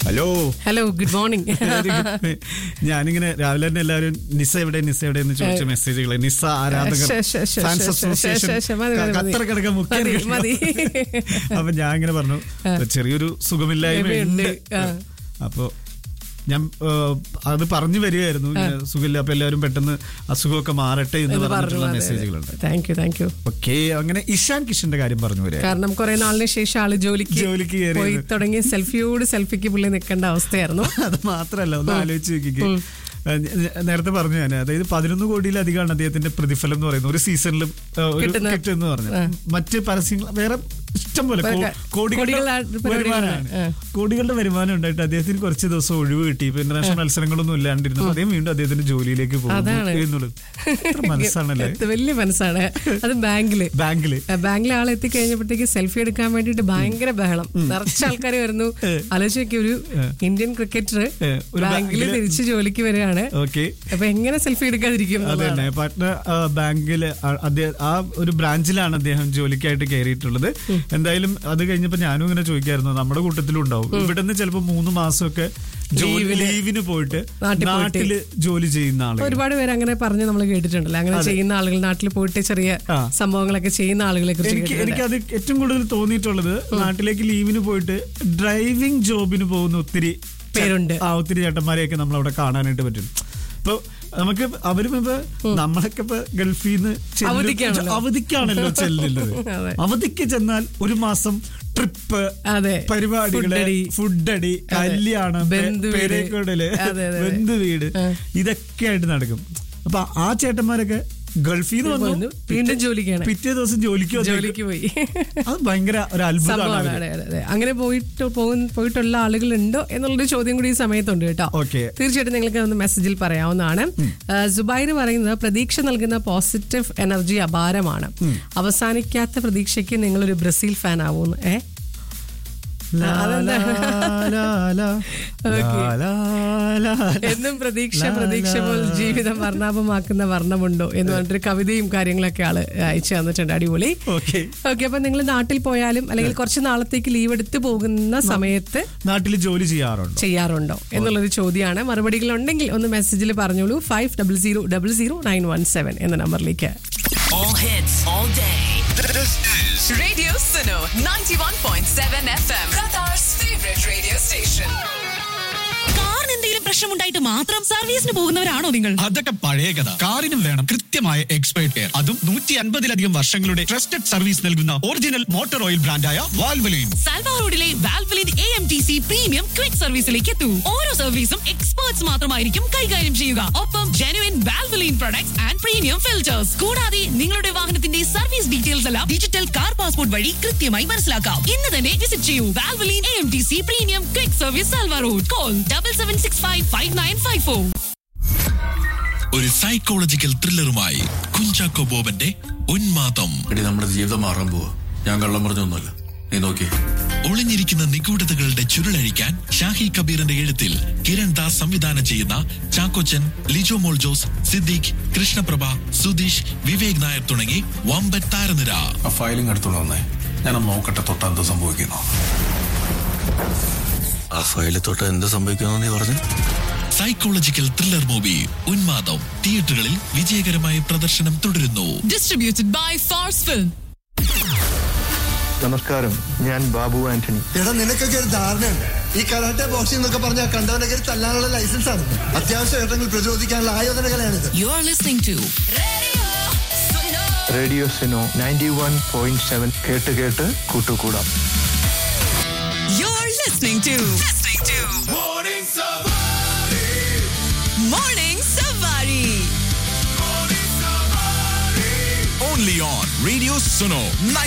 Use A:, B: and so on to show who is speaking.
A: Hello
B: hello good morning
A: ഞാനിങ്ങനെ രാവിലെ തന്നെ എല്ലാവരും നിസ എവിടെ നിസ എവിടെ എന്ന് ചോദിച്ച മെസ്സേജുകൾ നിസ ആരാധകർ
B: ശ്ശെ, ശ്ശെ, ശ്ശെ,
A: ഫാൻസ്
B: ശ്ശെ, ശ്ശെ,
A: അസോസിയേഷൻ
B: ശ്ശെ, ശ്ശെ, മതി, മതി, മതി.
A: ഖത്തർക്കിടക്ക മുഖ്യ
B: മതി, മതി.
A: അപ്പൊ ഞാൻ ഇങ്ങനെ പറഞ്ഞു ചെറിയൊരു സുഖമില്ലായ്മ ഉണ്ട്
B: ഉണ്ട്. ആ.
A: അപ്പൊ ഞാൻ ആ, അത് പറഞ്ഞു വരികയായിരുന്നു ഇങ്ങനെ സുഖമില്ല അപ്പൊ എല്ലാവരും പെട്ടെന്ന് അസുഖമൊക്കെ മാറട്ടെ എന്ന്
B: എന്ന്
A: പറഞ്ഞിട്ടുള്ള
B: പറഞ്ഞു
A: മെസ്സേജുകളുണ്ട്
B: thank you thank you
A: okay അങ്ങനെ ഇഷാൻ കിഷന്റെ കാര്യം പറഞ്ഞു വരിക
B: കാരണം കുറെ നാളിന് ശേഷം ആള് ജോലിക്ക്
A: ജോലിക്ക് കയറിയത്.
B: പോയി തുടങ്ങി സെൽഫിയോട് സെൽഫിക്ക് പുള്ളി നിൽക്കേണ്ട അവസ്ഥയായിരുന്നു
A: അത് മാത്രല്ല ഒന്ന് ആലോചിച്ച് നോക്കിക്കേ ഏഹ് ഞ- നേരത്തെ പറഞ്ഞു ഞാൻ അതായത് പതിനൊന്ന് കോടിയിലധികമാണ് അദ്ദേഹത്തിന്റെ പ്രതിഫലം എന്ന് പറയുന്നത് ഒരു സീസണിലും ഏഹ്, ഒരു
B: കിട്ടുന്ന-
A: കിറ്റ് എന്ന് പറഞ്ഞു മറ്റ് പരസ്യങ്ങൾ വേറെ ഇഷ്ടം പോലെ
B: വേറെ
A: കോ-
B: ക-
A: കോടികളുടെ
B: കോടികളുടെ
A: വരുമാനമാണ്
B: ആ.
A: കോടികളുടെ വരുമാനം ഉണ്ടായിട്ട് അദ്ദേഹത്തിന് കുറച്ച് ദിവസം ഒഴിവ് കിട്ടി ഇപ്പൊ ഇന്റർനാഷണൽ മത്സരങ്ങളൊന്നും ഇല്ലാണ്ടിരുന്നപ്പോൾ അദ്ദേഹം വീണ്ടും അദ്ദേഹത്തിന്റെ ജോലിയിലേക്ക് പോകുന്നു
B: അതാണ്.
A: എന്നുള്ളത് എത്ര മനസ്സാണല്ലേ
B: ഇത് വലിയ മനസ്സാണ് അത് ബാങ്കില്
A: ബാങ്കില്
B: ആ, ബാങ്കിലെ ആൾ എത്തിക്കഴിഞ്ഞപ്പോഴത്തേക്ക് സെൽഫി എടുക്കാൻ വേണ്ടിയിട്ട് ഭയങ്കര ബഹളം നിറച്ച ആൾക്കാർ വരുന്നു ആലോചിച്ചൊക്കെ ഒരു ഇന്ത്യൻ ക്രിക്കറ്റർ
A: ഏ, ഒരു
B: ബാങ്കിൽ
A: ബാങ്കില്
B: തിരിച്ച് ജോലിക്ക് വരികയാണ്
A: ഓക്കെ
B: അപ്പൊ എങ്ങനെ സെൽഫി എടുക്കാതിരിക്കും
A: അതെ
B: എന്നുള്ളതാണ്.
A: തന്നെ പാട്ന ബാങ്കില് ആ- അദ്ദേഹം ആ ഒരു ബ്രാഞ്ചിലാണ് അദ്ദേഹം ജോലിക്കായിട്ട് കയറിയിട്ടുള്ളത് എന്തായാലും അത് കഴിഞ്ഞപ്പോ ഞാനും ഇങ്ങനെ ചോദിക്കായിരുന്നു നമ്മുടെ കൂട്ടത്തിലും ഉണ്ടാവും ഇവിടുന്ന് ചിലപ്പോ മൂന്ന് മാസമൊക്കെ ജോലി
B: ലീവിന്
A: ലീവിന് പോയിട്ട്
B: നാട്ടിൽ പോയിട്ട്.
A: നാട്ടില് ജോലി ചെയ്യുന്ന ആളുകൾ
B: ഒരുപാട് പേര് അങ്ങനെ പറഞ്ഞ് നമ്മൾ കേട്ടിട്ടുണ്ടല്ലോ അങ്ങനെ ചെയ്യുന്ന ആളുകൾ നാട്ടിൽ പോയിട്ട് ചെറിയ
A: ആ.
B: സംഭവങ്ങളൊക്കെ ചെയ്യുന്ന ആളുകളെ കുറിച്ച്
A: എനിക്ക്
B: കേട്ടിട്ടുണ്ട്
A: എനിക്കത് ഏറ്റവും കൂടുതൽ തോന്നിയിട്ടുള്ളത് നാട്ടിലേക്ക് ലീവിന് പോയിട്ട് ഡ്രൈവിംഗ് ജോബിന് പോകുന്ന ഒത്തിരി ചെ-
B: പേരുണ്ട്.
A: ആ ഒത്തിരി ചേട്ടന്മാരെയൊക്കെ നമ്മൾ അവിടെ കാണാനായിട്ട് പറ്റും ഇപ്പൊ നമുക്ക് അവരും ഇപ്പൊ നമ്മളൊക്കെ ഇപ്പൊ ഗൾഫിൽ നിന്ന്
B: അവധിക്കാണല്ലോ.
A: അവധിക്കാണല്ലോ ചെല്ലുന്നത്
B: അതെ.
A: അവധിക്ക് ചെന്നാൽ ഒരു മാസം ട്രിപ്പ്
B: അതെ
A: പരിപാടികള്
B: ഫുഡടി.
A: ഫുഡടി കല്യാണം പെ-
B: ബന്ധുവീട്.
A: പെരേക്കൂടല്
B: അതെ, അതെ, അതെ.
A: ബന്ധുവീട് ഇതൊക്കെ ആയിട്ട് നടക്കും അപ്പൊ ആ ചേട്ടന്മാരൊക്കെ ഗൾഫിൽ നിന്ന്
B: വന്നു,
A: വന്നു
B: വീണ്ടും ജോലിക്കാണ്.
A: പിറ്റേ ദിവസം ജോലിക്ക് വന്നേക്കും.
B: ജോലിക്ക് പോയി
A: അത് ഭയങ്കര ഒരു അത്ഭുതമാണ്
B: സംഭവമാണ്
A: അവര്.
B: അതെ, അതെ, അതെ. അങ്ങനെ പോയിട്ട് പോകുന്ന- പോയിട്ടുള്ള ആളുകളുണ്ടോ എന്നുള്ളൊരു ചോദ്യം കൂടി ഈ സമയത്തുണ്ട് കേട്ടോ
A: ഓക്കെ
B: തീർച്ചയായിട്ടും നിങ്ങൾക്ക് ഒന്ന് മെസ്സേജിൽ പറയാവുന്നതാണ് ആ, സുബൈർ പറയുന്നത് പ്രതീക്ഷ നൽകുന്ന പോസിറ്റീവ് എനർജി അപാരമാണ് അവസാനിക്കാത്ത പ്രതീക്ഷയ്ക്ക് നിങ്ങളൊരു ബ്രസീൽ ഫാൻ ആവുമെന്ന് ഏ
A: ലാ,
B: അതെന്താ?
A: ലാ, ലാ, ലാ,
B: ഓക്കേ.
A: ലാ, ലാ, ലാ.
B: എന്നും പ്രതീക്ഷ
A: ലാ,
B: പ്രതീക്ഷ
A: ലാ.
B: പോൽ ജീവിതം വർണ്ണാഭമാക്കുന്ന വർണ്ണമുണ്ടോ എന്ന് പറഞ്ഞിട്ടൊരു കവിതയും കാര്യങ്ങളൊക്കെ ആള് അയച്ചു തന്നിട്ടുണ്ട് അടിപൊളി
A: ഓക്കെ
B: ഓക്കെ അപ്പൊ നിങ്ങൾ നാട്ടിൽ പോയാലും അല്ലെങ്കിൽ കുറച്ച് നാളത്തേക്ക് ലീവ് എടുത്ത് പോകുന്ന സമയത്ത്
A: നാട്ടിൽ ജോലി ചെയ്യാറുണ്ടോ
B: ചെയ്യാറുണ്ടോ എന്നുള്ളൊരു ചോദ്യമാണ് മറുപടികൾ ഉണ്ടെങ്കിൽ ഒന്ന് മെസ്സേജിൽ പറഞ്ഞോളൂ five double zero double zero nine one seven എന്ന നമ്പറിലേക്ക്
C: All hits, all day.
D: This is
C: Radio Suno 91.7 FM. Qatar's favorite radio station.
E: കാറിന് എന്തെങ്കിലും പ്രശ്നമുണ്ടായിട്ട് മാത്രം സർവീസിന് പോകുന്നവരാണോ നിങ്ങൾ
F: അതൊക്കെ പഴയ കഥ കാറിനും വേണം കൃത്യമായ എക്സ്പേർട്ട് കെയർ അതും നൂറ്റി അൻപതിലധികം വർഷങ്ങളുടെ ട്രസ്റ്റഡ് സർവീസ് നൽകുന്ന ഒറിജിനൽ മോട്ടോർ ഓയിൽ ബ്രാൻഡായ വാൽവലയും
E: സാൽവ റോഡിലെ Valvoline A M T C premium quick സർവീസിലേക്ക് എത്തൂ ഓരോ സർവീസും എക്സ്പേർട്സ് മാത്രമായിരിക്കും കൈകാര്യം ചെയ്യുക ഒപ്പം genuine Valvoline products and premium filters കൂടാതെ നിങ്ങളുടെ വാഹനത്തിന്റെ സർവീസ് ഡീറ്റെയിൽസ് എല്ലാം ഡിജിറ്റൽ കാർ പാസ്പോർട്ട് വഴി കൃത്യമായി മനസ്സിലാക്കാം ഇന്ന് തന്നെ വിസിറ്റ് ചെയ്യൂ Valvoline A M T C premium quick service Salwa road call double seven six five five nine five four
G: ഒരു സൈക്കോളജിക്കൽ ത്രില്ലറുമായി കുഞ്ചാക്കോ ബോബന്റെ ഉന്മാദം
H: എടി നമ്മുടെ ജീവിതം മാറാൻ പോവാ ഞാൻ കള്ളം പറഞ്ഞൊന്നുമല്ല നീ നോക്കി
G: ഒളിഞ്ഞിരിക്കുന്ന നിഗൂഢതകളുടെ ചുരുളഴിക്കാൻ ഷാഹി കബീറിന്റെ എഴുത്തിൽ കിരൺ ദാസ് സംവിധാനം ചെയ്യുന്ന ചാക്കോച്ചൻ ലിജോ മോൾ ജോസ് സിദ്ദീഖ് കൃഷ്ണപ്രഭ സുധീഷ് വിവേക് നായർ തുടങ്ങി വമ്പൻ താരനിര
H: ആ ഫയലിംഗ് എടുത്തോണ്ട് വന്നേ ഞാനൊന്ന് നോക്കട്ടെ തൊട്ട് എന്ത് സംഭവിക്കുന്നു ആ ഫയലിൽ തൊട്ട് എന്ത് സംഭവിക്കുന്നു നീ പറഞ്ഞു
G: സൈക്കോളജിക്കൽ ത്രില്ലർ മൂവി ഉന്മാദം തിയേറ്ററുകളിൽ വിജയകരമായ പ്രദർശനം തുടരുന്നു
E: ഡിസ്ട്രിബ്യൂട്ടഡ് ബൈ ഫാർസ് ഫിൽം
I: നമസ്കാരം ഞാൻ ബാബു ആന്റണി
J: എടാ നിനക്കൊക്കെ ഒരു ധാരണയുണ്ട് ഈ കരാട്ടെ ബോക്സിംഗ് എന്നൊക്കെ പറഞ്ഞാൽ കണ്ടവനൊക്കെ തല്ലാനുള്ള ലൈസൻസ് ആണ് അത്യാവശ്യം ഏട്ടെങ്കിൽ പ്രതിരോധിക്കാനുള്ള ആയോധനകളാണിത്
E: You are listening to
I: radio Suno ninety one point seven കേട്ട് കേട്ട് കൂട്ടുകൂടാം
E: You're listening to listening to Morning Savari.
F: Only on radio Suno